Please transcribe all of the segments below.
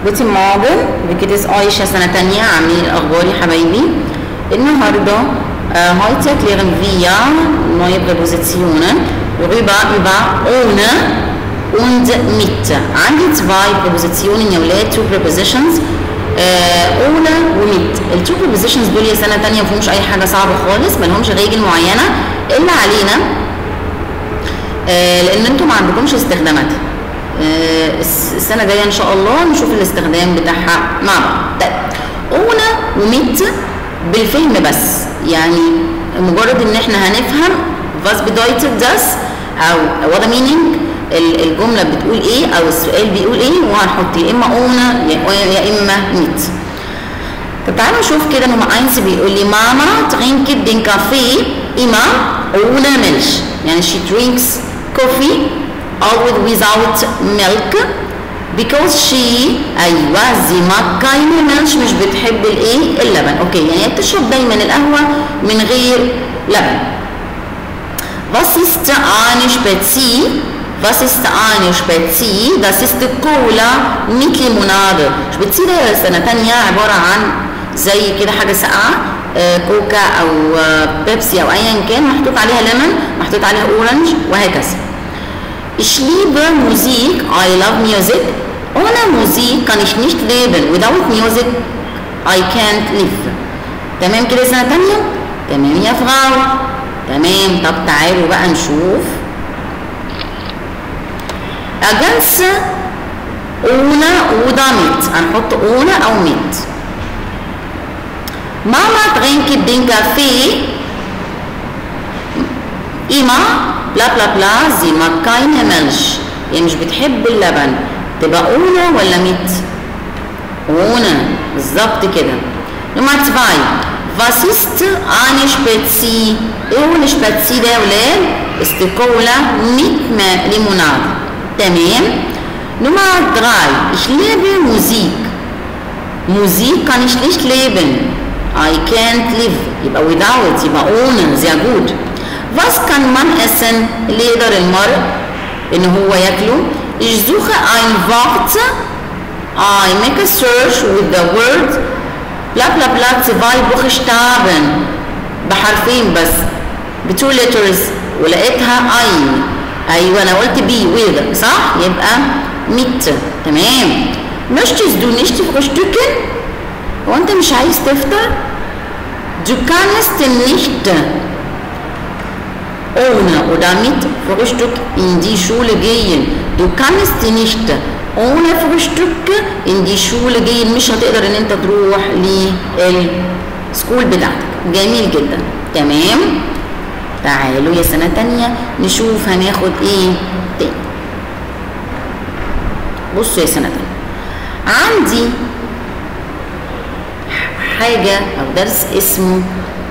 Guten Morgen, wie geht es euch سنة تانية عاملين إيه الأخبار يا حبايبي النهاردة äh, heute erklären wir neue Präpositionen über, über ohne und mit عندي zwei Präpositionen يا ولاد two prepositions آه ohne ومت التو prepositions دول يا سنة تانية مفهومش أي حاجة صعبة خالص ملهمش رجل معينة إلا علينا آه لأن انتوا ما عندكمش استخداماتها آه السنة الجاية إن شاء الله نشوف الاستخدام بتاعها مع بعض طيب أونا وميت بالفهم بس يعني مجرد إن إحنا هنفهم was bedeutet das أو what the meaning الجملة بتقول إيه أو السؤال بيقول إيه وهنحط يا إما أونا يا إما ميت طب تعالوا نشوف كده نمرة 1 بيقول لي ماما trinkt den Kaffee immer ohne Milch يعني she drinks coffee always without milk because she ايوه sie mag keine Milch مش بتحب الايه اللبن اوكي يعني هي بتشرب دايما القهوه من غير لبن was ist eine Spezie was ist eine Spezie das ist Cola mit Limonade Spezie ده سنه تانية عباره عن زي كده حاجه ساقعه كوكا او بيبسي او ايا كان محطوط عليها ليمون محطوط عليها اورنج وهكذا Ich liebe Musik, I love music. Ohne Musik kann ich nicht leben. Without music, I can't live. تمام كده سنة تانية؟ تمام يا فراو. تمام طب تعالوا بقى نشوف. أجنس ohne oder mit. هنحط ohne أو mit. Mama trinkt den Kaffee immer بلا بلا بلا زي ما keine Milch يعني مش بتحب اللبن تبقى ohne ولا mit ohne بالظبط كده نمرة 2 was ist eine Spezie ايه هو الشباتسي ده يا ولاد استيكولا mit Limonade تمام نمرة 3 ich liebe Musik Musik kann ich nicht leben I can't live يبقى without يبقى ohne sehr gut Was kann man essen? اللي يقدر المرء ان هو ياكله. Ich suche ein Wort. I make a search with the word bla bla bla zwei Buchstaben بحرفين بس ب two letters ولقيتها ein ايوه انا قلت بي with صح؟ يبقى mit تمام möchtest du nicht frühstücken؟ هو انت مش عايز تفطر؟ Du kannst nicht ohne oder mit Frühstück in die Schule gehen. Du kannst nicht ohne Frühstück in die Schule gehen مش هتقدر ان انت تروح للسكول بتاعتك جميل جدا تمام تعالوا يا سنة تانية نشوف هناخد ايه تاني بصوا يا سنة تانية عندي حاجة أو درس اسمه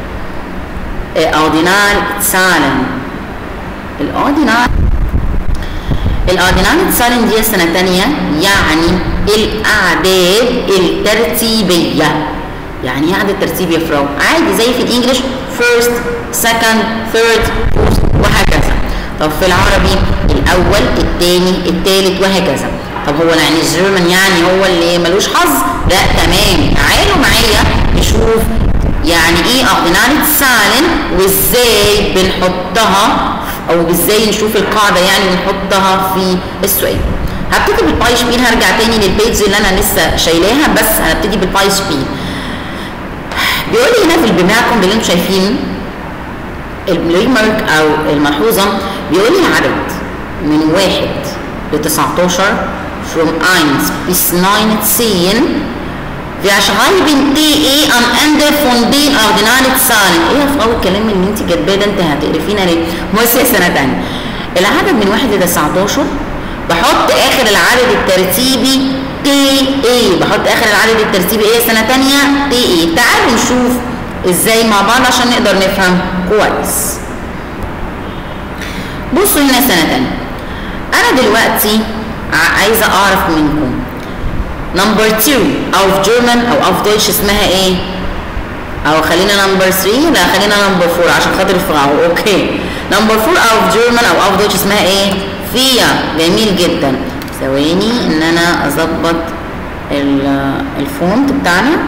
ordinal Zahlen الأوردينال الأوردينال Zahlen دي سنة تانية يعني الأعداد الترتيبية يعني ايه عدد ترتيبي يا فراو؟ عادي زي في الإنجليش first second third fourth وهكذا طب في العربي الأول الثاني الثالث وهكذا طب هو يعني الجيرمان يعني هو اللي ملوش حظ؟ لا تمام تعالوا معايا نشوف يعني ايه اوردينال سالن وازاي بنحطها او ازاي نشوف القاعده يعني ونحطها في السؤال هبتدي بالباي شبين هرجع تاني للبيج اللي انا لسه شايلاها بس هبتدي بالباي شبين بيقول لي هنا في البماعكم اللي انتم شايفين الريمارك او الملحوظه بيقول لي العدد من واحد ل 19 from 1 bis 19 Wir schreiben DE am Ende von den ordinalen Zahlen. ايه يا فراو الكلام اللي انت كاتباه ده انت هتقرفينا ليه؟ بص يا سنه تانية. العدد من 1 ل 19 بحط اخر العدد الترتيبي تي اي بحط اخر العدد الترتيبي ايه سنه تانية تي اي تعالوا نشوف ازاي مع بعض عشان نقدر نفهم كويس. بصوا هنا سنه تانية. انا دلوقتي عايزه اعرف منكم نمبر 2 auf German او auf Deutsch اسمها ايه؟ او خلينا نمبر 3 لا خلينا نمبر 4 عشان خاطر الفراغ اوكي نمبر 4 auf German او auf Deutsch اسمها ايه؟ فيا جميل جدا ثواني ان انا اظبط الفونت بتاعنا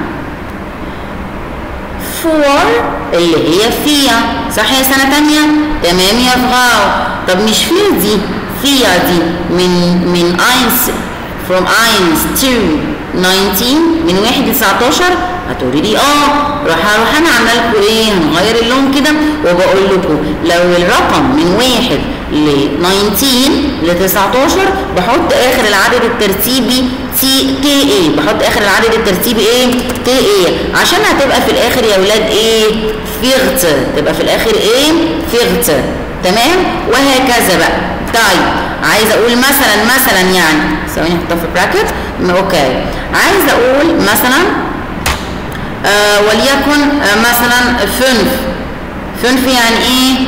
فور اللي هي فيا صح يا سنة تانية تمام يا فغاو طب مش فيا دي فيا دي من من اينس from اينس to 19 من 1 ل 19 هتقولي لي اه راح اروح انا عامله لكم ايه هنغير اللون كده وبقول لكم لو الرقم من 1 ل 19 ل 19 بحط اخر العدد الترتيبي تي تي ايه بحط اخر العدد الترتيبي ايه تي ايه عشان هتبقى في الاخر يا ولاد ايه فيغت تبقى في الاخر ايه فيغت تمام وهكذا بقى طيب عايزه اقول مثلا مثلا يعني ثواني احطها في براكت اوكي عايزه اقول مثلا آه وليكن آه مثلا فنف فنف يعني ايه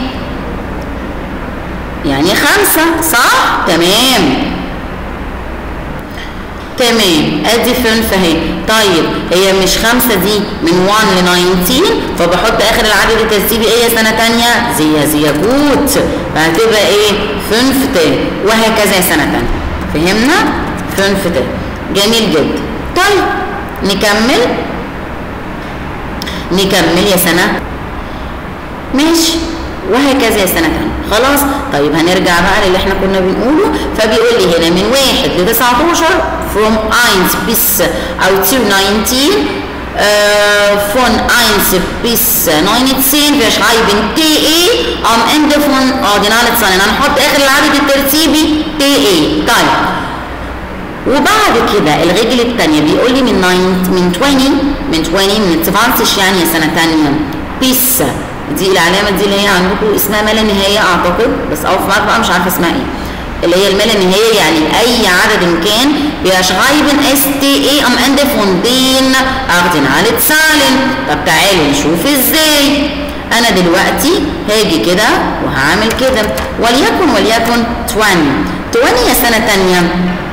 يعني خمسة صح تمام تمام ادي فنف اهي طيب هي مش خمسة دي من 1 ل 19 فبحط اخر العدد الترتيبي ايه سنة تانية زي زي جوت فهتبقى ايه فنف تاني وهكذا يا سنة تانية فهمنا فنف تاني جميل جدا طيب نكمل نكمل يا سنة ماشي وهكذا يا سنة تانية خلاص طيب هنرجع بقى للي احنا كنا بنقوله فبيقول لي هنا من 1 ل 19 from 1 bis او to 19 äh, von 1 bis 19 wir schreiben TE am Ende von ordinale Zahlen هنحط اخر العدد الترتيبي TE طيب وبعد كده الرجل الثانيه بيقول لي من 9 من 20 من 20 من 20 يعني سنه ثانيه بيس دي العلامه دي اللي هي عندكم اسمها ما لا نهايه اعتقد بس او في بقى مش عارفه اسمها ايه اللي هي الما لا نهايه يعني اي عدد إن كان wir schreiben STE am Ende von den ordinale Zahlen طب تعالوا نشوف ازاي انا دلوقتي هاجي كده وهعمل كده وليكن وليكن 20 20 يا سنه ثانيه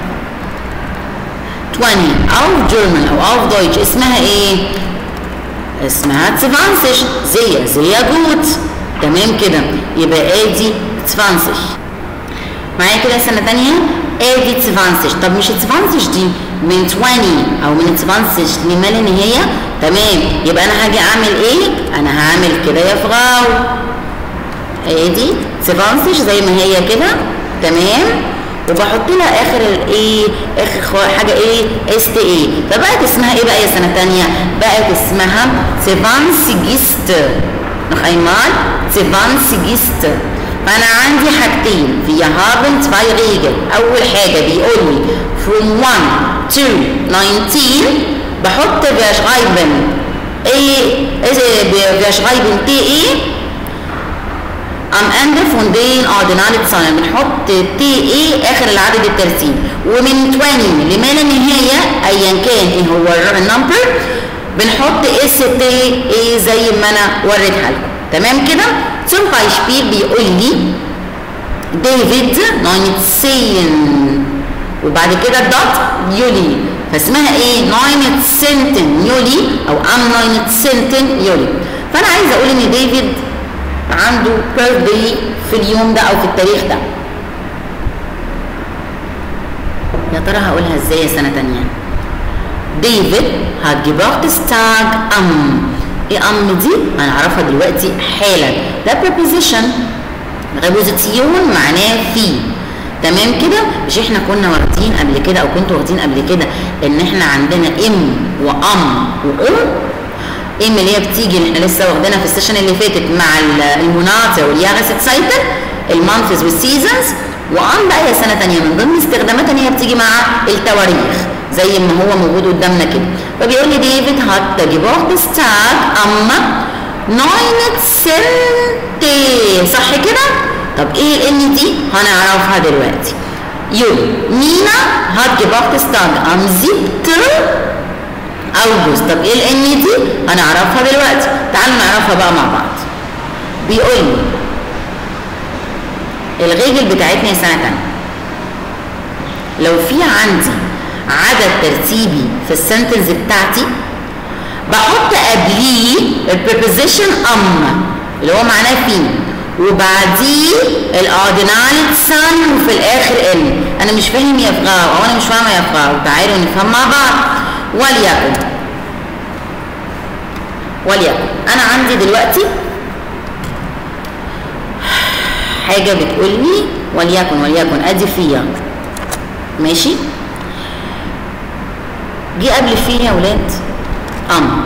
20 auf German او auf Deutsch اسمها ايه اسمها 20 زي زي جوت تمام كده يبقى ادي 20 معايا كده سنه تانية ادي 20 طب مش 20 دي من 20 او من 20 لما لا نهايه تمام يبقى انا هاجي اعمل ايه انا هعمل كده يا فغاو ادي 20 زي ما هي كده تمام وبحط لها اخر الايه اخر حاجه ايه اس تي اي فبقت اسمها ايه بقى يا سنه ثانيه بقت اسمها سيفانسيجيست noch einmal سيفانسيجيست فانا عندي حاجتين في haben zwei Regeln اول حاجه بيقول لي from 1 to 19 بحط wir schreiben ايه wir schreiben تي ايه am Ende von den ordinalen Zahlen بنحط تي اي اخر العدد الترتيب ومن 20 لما لا نهايه ايا كان ايه هو النمبر بنحط اس تي اي زي ما انا وريتها لكم تمام كده zum Beispiel بيقول لي ديفيد 19 وبعد كده دوت يولي فاسمها ايه 9 سنتن يولي او ام 9 سنتن يولي فانا عايزه اقول ان ديفيد عنده بيرثدي في اليوم ده او في التاريخ ده يا ترى هقولها ازاي يا سنه تانية ديفيد hat Geburtstag am ايه ام دي هنعرفها دلوقتي حالا ده preposition preposition معناه في تمام كده مش احنا كنا واخدين قبل كده او كنتوا واخدين قبل كده ان احنا عندنا ام وام وام ام اللي هي بتيجي اللي احنا لسه واخدينها في السيشن اللي فاتت مع المناطق والياغس سايكل المانثز والسيزونز وام بقى هي سنه ثانيه من ضمن استخداماتها ان هي بتيجي مع التواريخ زي ما هو موجود قدامنا كده فبيقول لي ديفيد هات جيبورتستاج اما ناين سنتي صح كده طب ايه الان دي هنعرفها دلوقتي يولي مينا هات جيبورتستاج ام زيبت اوجست طب ايه الان دي هنعرفها دلوقتي تعالوا نعرفها بقى مع بعض بيقول لي الرجل بتاعتنا يا سنه تانية لو في عندي عدد ترتيبي في السنتنس بتاعتي بحط قبليه البريبوزيشن ام اللي هو معناه في وبعديه الاوردينال سن وفي الاخر ان انا مش فاهم يا فغاو او انا مش فاهمه يا فغاو تعالوا نفهم مع بعض وليكن وليكن انا عندي دلوقتي حاجه بتقول لي وليكن وليكن ادي فيها ماشي جه قبل فيه يا ولاد ام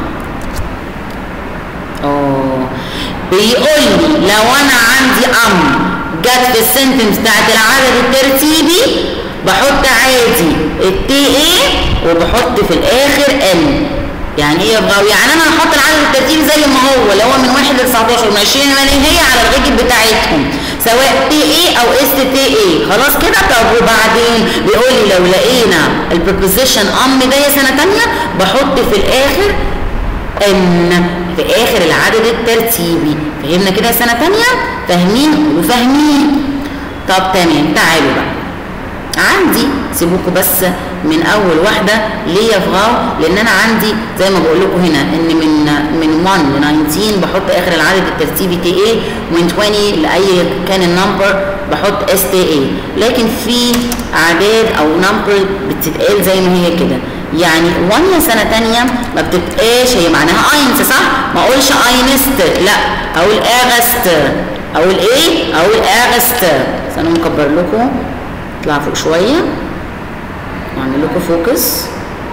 اه بيقول لي لو انا عندي ام جت في السنتنس بتاعت العدد الترتيبي بحط عادي التي ايه وبحط في الاخر ان يعني ايه يا بغاوي يعني انا هحط العدد الترتيبي زي ما هو اللي هو من 1 ل 19 من 20 ل هي على الرجل بتاعتهم سواء تي ايه او اس تي ايه خلاص كده طب وبعدين بيقول لي لو لقينا البريبوزيشن ام جايه سنه ثانيه بحط في الاخر ان في اخر العدد الترتيبي فهمنا كده سنه ثانيه فاهمين وفاهمين طب تمام تعالوا بقى عندي سيبوكوا بس من اول واحده ليه يفغاو لان انا عندي زي ما بقول لكم هنا ان من من 1 ل 19 بحط اخر العدد الترتيبي تي اي ومن 20 لاي كان النمبر بحط اس تي اي لكن في اعداد او نمبر بتتقال زي ما هي كده يعني 1 سنه ثانيه ما بتبقاش هي معناها اينس صح ما اقولش اينست لا اقول اغست اقول ايه اقول اغست استنوا مكبر لكم اطلع فوق شويه واعمل لكم فوكس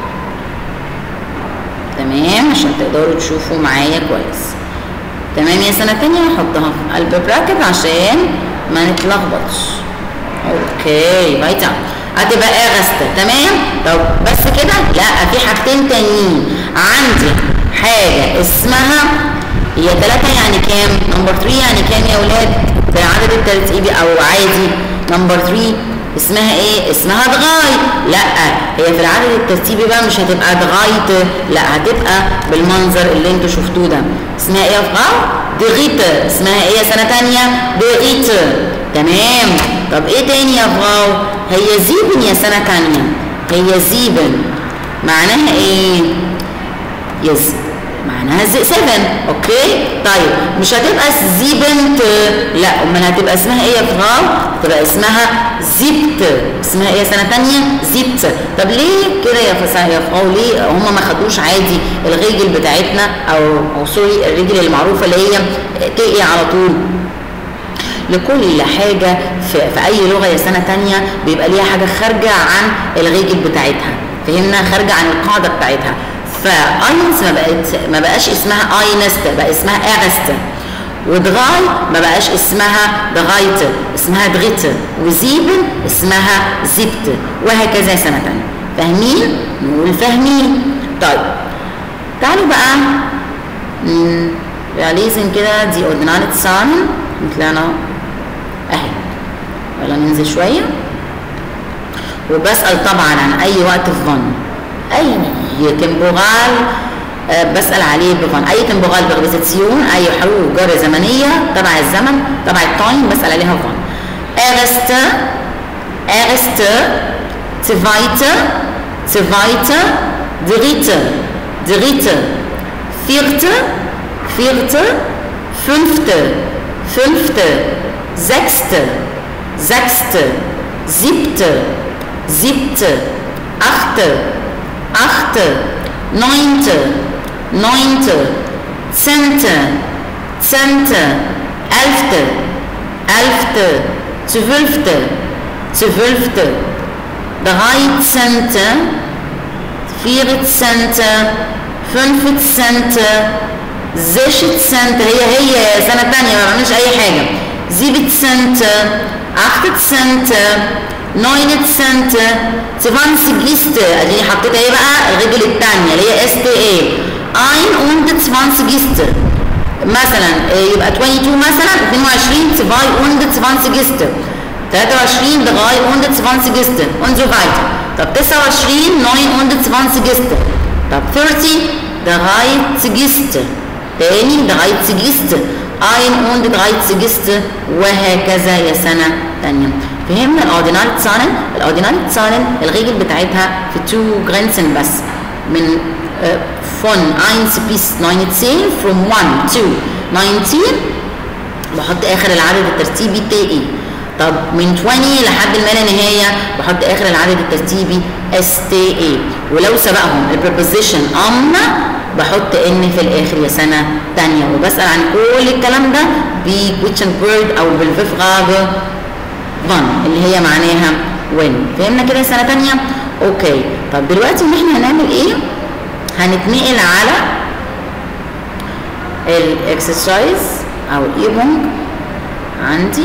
تمام عشان تقدروا تشوفوا معايا كويس تمام يا سنه تانية هحطها في قلب براكت عشان ما نتلخبطش اوكي بايتا هتبقى اغسطة تمام طب بس كده لا في حاجتين تانيين عندي حاجه اسمها هي ثلاثة يعني كام؟ نمبر 3 يعني كام يا ولاد؟ ده عدد الترتيبي او عادي نمبر 3 اسمها ايه؟ اسمها دغاي لا هي في العدد الترتيبي بقى مش هتبقى دغايت لا هتبقى بالمنظر اللي انتوا شفتوه ده اسمها ايه يا فغاو؟ دغيت اسمها ايه يا سنة تانية؟ دغيت تمام طب ايه تاني يا فغاو؟ هي زيبن يا سنة تانية هي زيبن معناها ايه؟ يز معناها 7 اوكي طيب مش هتبقى زيبنت لا امال هتبقى اسمها ايه يا فغاو تبقى اسمها زيبت اسمها ايه سنه ثانيه زيبت طب ليه كده يا فسا يا فغاو ليه هم ما خدوش عادي الرجل بتاعتنا او او سوري الرجل المعروفه اللي هي تقي على طول لكل حاجة في, في أي لغة يا سنة تانية بيبقى ليها حاجة خارجة عن الرجل بتاعتها فهمنا خارجة عن القاعدة بتاعتها فاينس ما بقت ما بقاش اسمها اينست بقى اسمها اغست ودغاي ما بقاش اسمها دغايت اسمها دغيت وزيبن اسمها زبت وهكذا سنة تانية فاهمين؟ نقول فاهمين طيب تعالوا بقى لازم كده دي اوردينالت سان طلعنا اهي يلا ننزل شوية وبسأل طبعا عن أي وقت في ظن اي تمبوغال بسال عليه بفن اي تمبوغال بريبوزيسيون اي حروف جر زمنيه تبع الزمن تبع التايم بسال عليها فن ارست ارست تفايت تفايت دريت دريت فيرت فيرت فünfte fünfte sechste sechste siebte siebte achte achte, neunte, neunte, zehnte, zehnte, elfte, elfte, zwölfte, zwölfte, dreizehnte, vierzehnte, fünfzehnte, sechzehnte هي هي سنة تانية ما بعملش أي حاجة siebzehnte, achtzehnte, 19 20 ادي حطيت ايه بقى الرجل الثانيه اللي هي اس تي اي 21 مثلا يبقى 22 مثلا 22 2 und 20 23 3 und 20 und so weiter طب 29 9 und 20 طب 30 30 تاني 30 ein und 30 وهكذا يا سنة تانية فهمنا الاوردينال تسانن الاوردينال تسانن الرجل بتاعتها في تو جرانسن بس من von 1 bis 19 from 1 to 19 بحط اخر العدد الترتيبي تي اي طب من 20 لحد ما لا نهايه بحط اخر العدد الترتيبي اس تي اي ولو سبقهم البريبوزيشن ام بحط ان في الاخر يا سنه تانية وبسال عن كل الكلام ده بكويتشن وورد او بالفيف غابه فان اللي هي معناها وين فهمنا كده يا سنه تانية اوكي طب دلوقتي ان احنا هنعمل ايه هنتنقل على الاكسرسايز او الايبونج عندي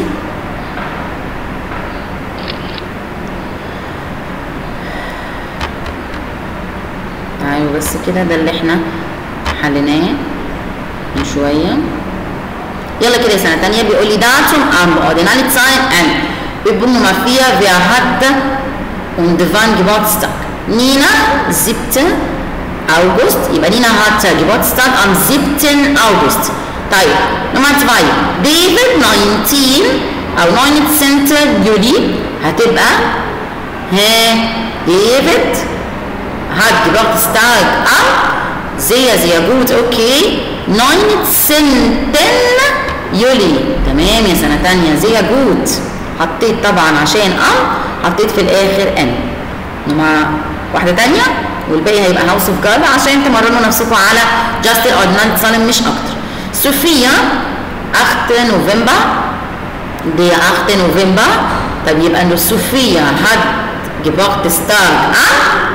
تعالوا بس كده ده اللي احنا حليناه من شويه يلا كده سنه تانية بيقول لي datum am ordinale Zeit an Übung Nummer 4 wer hatte und wann Geburtstag Nina 7 August يبقى نينا hat Geburtstag am 7 August طيب نمرة 2 ديفيد 19 أو 19 يولي هتبقى ها ديفيد hat Geburtstag am sehr sehr gut okay 19 يولي تمام يا سنة تانية sehr gut حطيت طبعا عشان ام حطيت في الاخر ان نمرة واحدة تانية والباقي هيبقى هاوس اوف جارد عشان تمرنوا نفسكم على جاست الاوردينال سالم مش اكتر صوفيا 8 نوفمبر دي 8 نوفمبر طب يبقى انه صوفيا hat Geburtstag am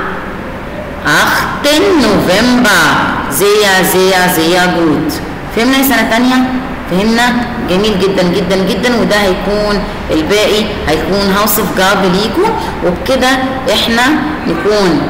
8 نوفمبر sehr sehr sehr gut فهمنا يا سنة تانية فهمنا جميل جدا جدا جدا وده هيكون الباقي هيكون هاوس اوف جارد ليكم وبكده احنا نكون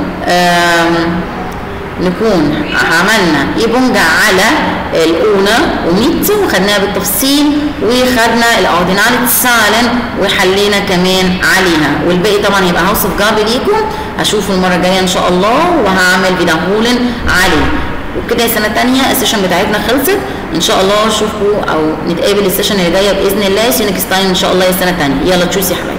نكون عملنا ايبونج على الاولى وميت وخدناها بالتفصيل وخدنا الاوردينال سالن وحلينا كمان عليها والباقي طبعا هيبقى هاوس اوف جارد ليكم هشوفه المره الجايه ان شاء الله وهعمل فيديوهولن عليه وبكده يا سنه تانية السيشن بتاعتنا خلصت ان شاء الله اشوفكم او نتقابل السيشن اللي جايه باذن الله سي نكست تايم ان شاء الله يا سنه تانية يلا تشوسي يا حبايبي